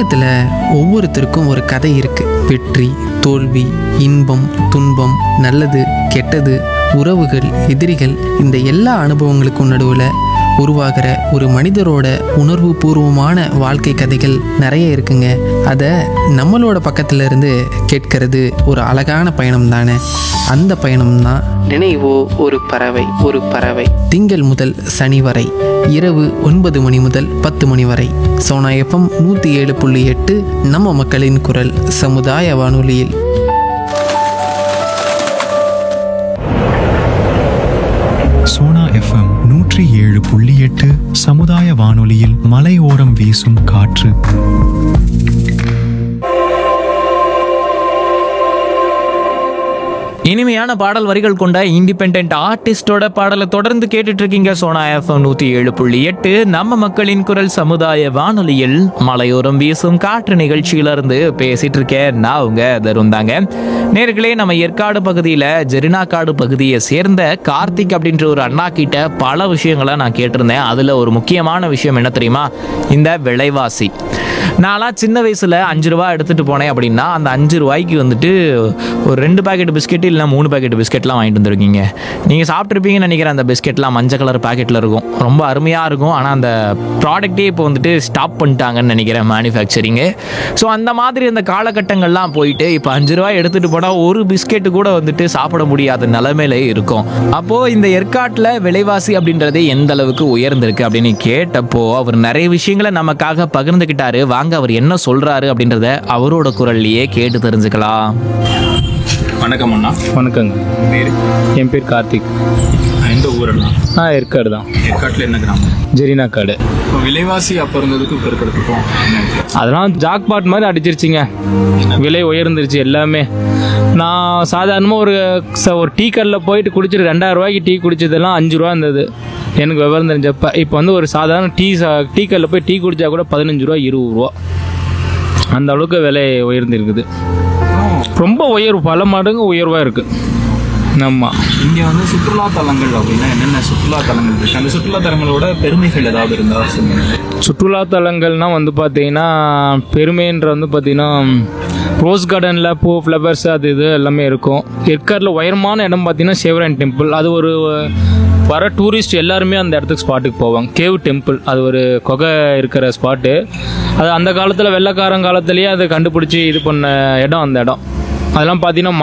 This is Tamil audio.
உலகத்தில் ஒவ்வொருத்தருக்கும் ஒரு கதை இருக்கு வெற்றி தோல்வி இன்பம் துன்பம் நல்லது கெட்டது உறவுகள் எதிரிகள் இந்த எல்லா அனுபவங்களுக்கும் நடுவில் உருவாகிற ஒரு மனிதரோட உணர்வு பூர்வமான வாழ்க்கை கதைகள் நிறைய இருக்குங்க அதை நம்மளோட பக்கத்துல இருந்து கேட்கறது ஒரு அழகான பயணம் தானே அந்த பயணம் தான் நினைவோ ஒரு பறவை ஒரு பறவை திங்கள் முதல் சனி வரை இரவு ஒன்பது மணி முதல் பத்து மணி வரை சோனா எஃப்எம் நூற்றி ஏழு புள்ளி எட்டு நம்ம மக்களின் குரல் சமுதாய வானொலியில் சோனா எஃப்எம் நூற்றி ஏழு புள்ளி எட்டு சமுதாய வானொலியில் மலையோரம் வீசும் காற்று இனிமையான பாடல் வரிகள் கொண்ட இண்டிபெண்ட் ஆர்டிஸ்டோட பாடலை தொடர்ந்து கேட்டுட்டு இருக்கீங்க சோனா எஃப்எம் நூத்தி ஏழு புள்ளி எட்டு நம்ம மக்களின் குரல் சமுதாய வானொலியில் மலையோரம் வீசும் காற்று நிகழ்ச்சியில இருந்து பேசிட்டு இருக்கேன் நான் உங்க தருண் தாங்க நேர்களே நம்ம ஏற்காடு பகுதியில ஜெரினாக்காடு பகுதியை சேர்ந்த கார்த்திக் அப்படின்ற ஒரு அண்ணா கிட்ட பல விஷயங்களை நான் கேட்டிருந்தேன் அதுல ஒரு முக்கியமான விஷயம் என்ன தெரியுமா இந்த விலைவாசி நான்லாம் சின்ன வயசுல அஞ்சு ரூபா எடுத்துட்டு போனேன் அப்படின்னா அந்த அஞ்சு ரூபாய்க்கு வந்துட்டு ஒரு ரெண்டு பாக்கெட் பிஸ்கெட் இல்லைனா மூணு பாக்கெட் பிஸ்கெட்லாம் வாங்கிட்டு வந்திருக்கீங்க நீங்கள் சாப்பிட்ருப்பீங்கன்னு நினைக்கிறேன் அந்த பிஸ்கெட்லாம் மஞ்சள் கலர் பாக்கெட்டில் இருக்கும் ரொம்ப அருமையாக இருக்கும் ஆனால் அந்த ப்ராடக்ட்டே இப்போ வந்துட்டு ஸ்டாப் பண்ணிட்டாங்கன்னு நினைக்கிறேன் மேனுஃபேக்சரிங்கு ஸோ அந்த மாதிரி அந்த காலகட்டங்கள்லாம் போயிட்டு இப்போ அஞ்சு ரூபாய் எடுத்துகிட்டு போனால் ஒரு பிஸ்கெட்டு கூட வந்துட்டு சாப்பிட முடியாத நிலைமையில இருக்கும் அப்போது இந்த ஏற்காட்டில் விலைவாசி அப்படின்றது எந்த அளவுக்கு உயர்ந்திருக்கு அப்படின்னு கேட்டப்போ அவர் நிறைய விஷயங்களை நமக்காக பகிர்ந்துக்கிட்டாரு வாங்க அவர் என்ன சொல்றாரு அப்படின்றத அவரோட குரல்லையே கேட்டு தெரிஞ்சுக்கலாம் வணக்கம் அண்ணா வணக்கங்க பேர் என் பேர் கார்த்திக் எந்த ஊரண்ணா ஆ ஏற்காடு தான் ஏற்காட்டில் என்ன கிராமம் ஜெரினா காடு இப்போ விலைவாசி அப்போ இருந்ததுக்கு இப்போ இருக்கிறதுக்கும் என்ன வித்தியாசம்? அதெல்லாம் ஜாக்பாட் மாதிரி அடிச்சிருச்சுங்க விலை உயர்ந்துருச்சு எல்லாமே நான் சாதாரணமாக ஒரு ச- ஒரு டீ கடையில் போயிட்டு குடிச்சிட்டு ரெண்டாயிரம் ரூபாய்க்கு டீ குடிச்சதெல்லாம் அஞ்சு ரூபா இருந்தது எனக்கு விவரம் தெரிஞ்சப்ப இப்போ வந்து ஒரு சாதாரண டீ சா- டீ கடையில் போய் டீ குடிச்சா கூட பதினஞ்சு ரூபா இருபது ரூபா அந்த அளவுக்கு விலை உயர்ந்திருக்குது ரொம்ப உயர்வு பல மடங்கு உயர்வாக இருக்குது ஆமாம் இங்க வந்து சுற்றுலா தலங்கள் அப்படின்னா என்னென்ன சுற்றுலா தலங்கள் இருக்கு அந்த சுற்றுலா தலங்களோட பெருமைகள் ஏதாவது இருந்தா சொல்லுங்க சுற்றுலா தலங்கள்னால் வந்து பார்த்தீங்கன்னா பெருமைன்ற வந்து பார்த்தீங்கன்னா ரோஸ் கார்டனில் பூ ஃப்ளவர்ஸ் அது இது எல்லாமே இருக்கும் ஏற்காடில் உயரமான இடம் பார்த்தீங்கன்னா சிவராயன் டெம்பிள் அது ஒரு வர டூரிஸ்ட் எல்லாருமே அந்த இடத்துக்கு ஸ்பாட்டுக்கு போவாங்க கேவ் டெம்பிள் அது ஒரு குகை இருக்கிற ஸ்பாட்டு அது அந்த காலத்தில் வெள்ளக்காரன் காலத்துலேயே அதை கண்டுபிடிச்சி இது பண்ண இடம் அந்த இடம் அதெல்லாம் பார்த்தீங்கன்னா